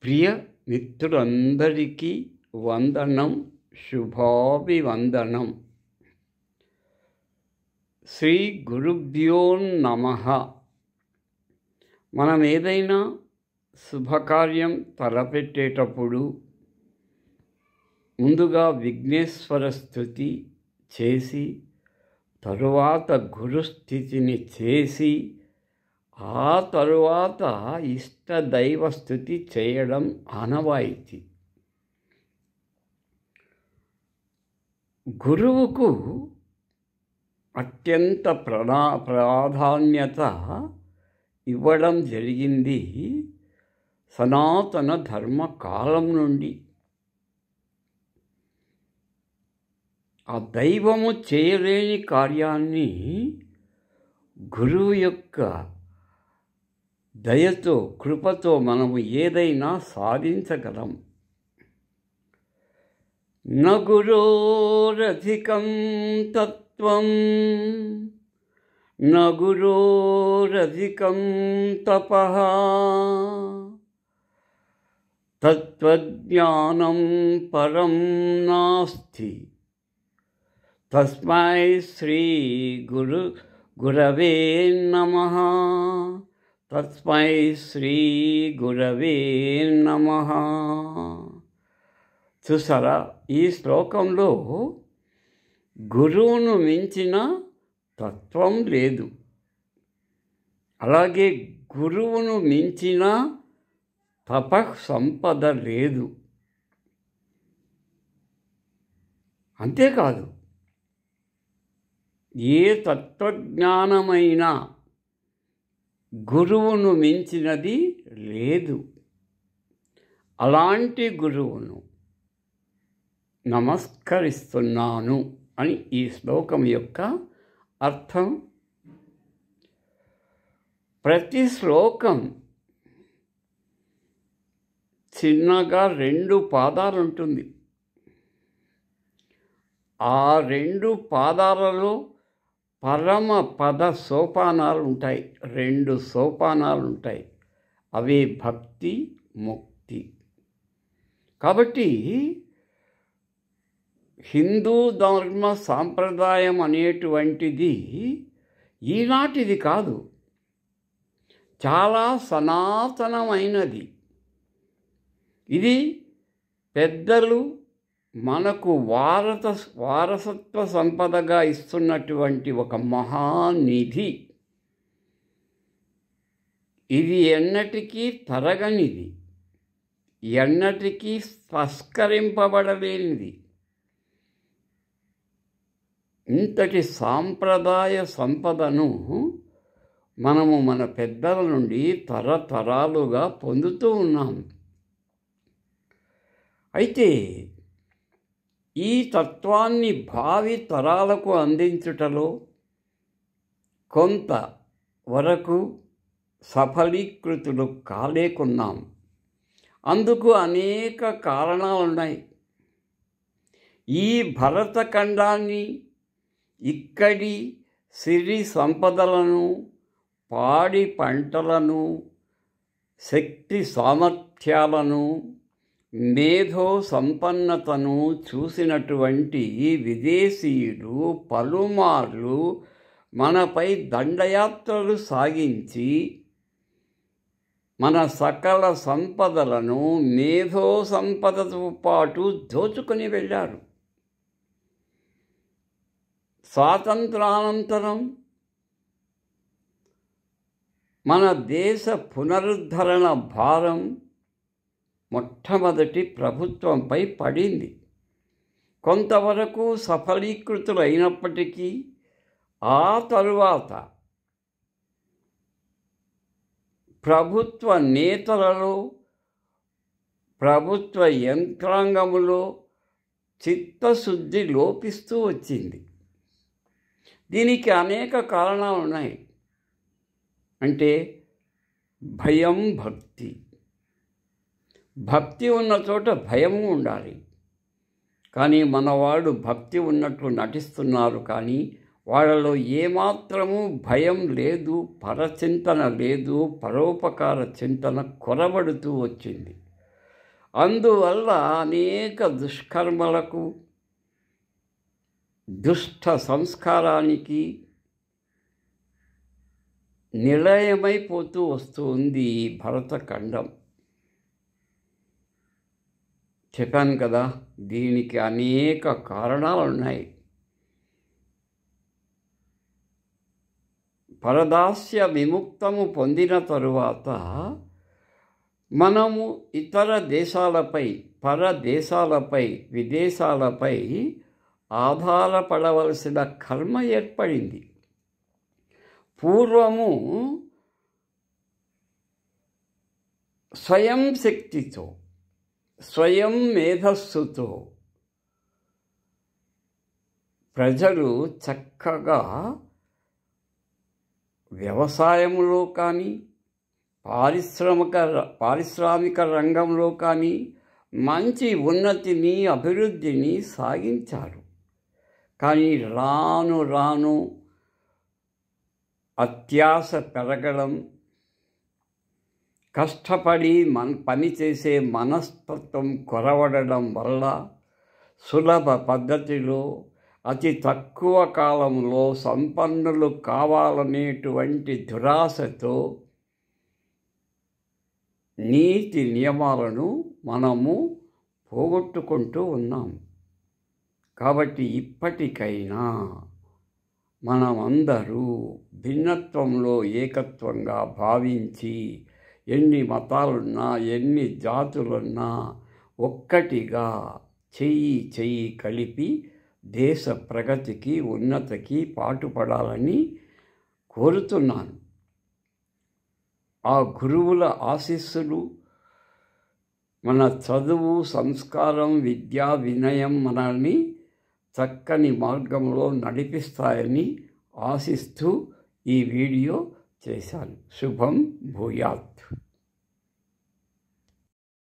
ప్రియ మిత్రులందరికీ వందనం శుభాభివందనం శ్రీ గురుభ్యో నమ మనం ఏదైనా శుభకార్యం తలపెట్టేటప్పుడు ముందుగా విఘ్నేశ్వర స్థుతి చేసి తరువాత గురుస్థితిని చేసి ఆ తరువాత ఇష్ట దైవ స్థుతి చేయడం ఆనవాయితీ గురువుకు అత్యంత ప్రణా ప్రాధాన్యత ఇవ్వడం జరిగింది సనాతన ధర్మ కాలం నుండి ఆ దైవము చేయలేని కార్యాన్ని గురువు యొక్క దయతో కృపతో మనము ఏదైనా సాధించగలం నగురోరధికం తత్వం నగురోరధికం తప తత్వజ్ఞానం పరం నాస్తి తస్మై శ్రీ గురు గురవే నమ తస్మై శ్రీ గురవే నమ చూసారా ఈ శ్లోకంలో గురువును మించిన తత్వం లేదు అలాగే గురువును మించిన తప సంపద లేదు అంతేకాదు ఏ తత్వజ్ఞానమైనా గురువును మించినది లేదు అలాంటి గురువును నమస్కరిస్తున్నాను అని ఈ శ్లోకం యొక్క అర్థం ప్రతి శ్లోకం చిన్నగా రెండు పాదాలు ఉంటుంది ఆ రెండు పాదాలలో పరమ పద సోపానాలు ఉంటాయి రెండు సోపానాలు ఉంటాయి అవి భక్తి ముక్తి కాబట్టి హిందూ ధర్మ సాంప్రదాయం అనేటువంటిది ఈనాటిది కాదు చాలా సనాతనమైనది ఇది పెద్దలు మనకు వారత వారసత్వ సంపదగా ఇస్తున్నటువంటి ఒక మహానిధి ఇది ఎన్నటికీ తరగనిది ఎన్నటికీ స్పష్కరింపబడలేనిది ఇంతటి సాంప్రదాయ సంపదను మనము మన పెద్దల నుండి తరతరాలుగా పొందుతూ ఉన్నాం అయితే ఈ తత్వాన్ని భావి తరాలకు అందించుటలో కొంత వరకు సఫలీకృతులు కాలేకున్నాం అందుకు అనేక కారణాలు ఉన్నాయి ఈ భరతఖండాన్ని ఇక్కడి సిరి సంపదలను పాడి పంటలను శక్తి సామర్థ్యాలను మేధో సంపన్నతను చూసినటువంటి విదేశీయులు పలుమార్లు మనపై దండయాత్రలు సాగించి మన సకల సంపదలను మేధో సంపదతో పాటు దోచుకొని వెళ్ళారు స్వాతంత్రానంతరం మన దేశ పునరుద్ధరణ భారం మొట్టమొదటి ప్రభుత్వంపై పడింది కొంతవరకు సఫలీకృతులు అయినప్పటికీ ఆ తరువాత ప్రభుత్వ నేతలలో ప్రభుత్వ యంత్రాంగములో చిత్తశుద్ధి లోపిస్తూ వచ్చింది దీనికి అనేక కారణాలు ఉన్నాయి అంటే భయం భక్తి భక్తి ఉన్న చోట భయము ఉండాలి కానీ మనవాడు భక్తి ఉన్నట్టు నటిస్తున్నారు కానీ వాళ్ళలో ఏమాత్రము భయం లేదు పరచింతన లేదు పరోపకార చింతన కొరబడుతూ వచ్చింది అందువల్ల అనేక దుష్కర్మలకు దుష్ట సంస్కారానికి నిలయమైపోతూ వస్తుంది ఈ భరతఖండం చెప్పాను కదా దీనికి అనేక కారణాలు ఉన్నాయి పరదాస్య విముక్తము పొందిన తరువాత మనము ఇతర దేశాలపై పరదేశాలపై విదేశాలపై ఆధారపడవలసిన కర్మ ఏర్పడింది పూర్వము స్వయం శక్తితో స్వయం మేధస్సుతో ప్రజలు చక్కగా వ్యవసాయంలో కానీ పారిశ్రామిక పారిశ్రామిక రంగంలో కానీ మంచి ఉన్నతిని అభివృద్ధిని సాగించారు కానీ రాను రాను అత్యాశ పెరగడం కష్టపడి మన పని చేసే మనస్తత్వం కొరవడడం వల్ల సులభ పద్ధతిలో అతి తక్కువ కాలంలో సంపన్నులు కావాలనేటువంటి దురాశతో నీతి నియమాలను మనము పోగొట్టుకుంటూ ఉన్నాం కాబట్టి ఇప్పటికైనా మనమందరూ భిన్నత్వంలో ఏకత్వంగా భావించి ఎన్ని మతాలున్నా ఎన్ని జాతులున్నా ఒక్కటిగా చెయ్యి చెయ్యి కలిపి దేశ ప్రగతికి ఉన్నతికి పాటుపడాలని కోరుతున్నాను ఆ గురువుల ఆశీస్సులు మన చదువు సంస్కారం విద్యా వినయం మనల్ని చక్కని మార్గంలో నడిపిస్తాయని ఆశిస్తూ ఈ వీడియో చేశాను శుభం భూయాత్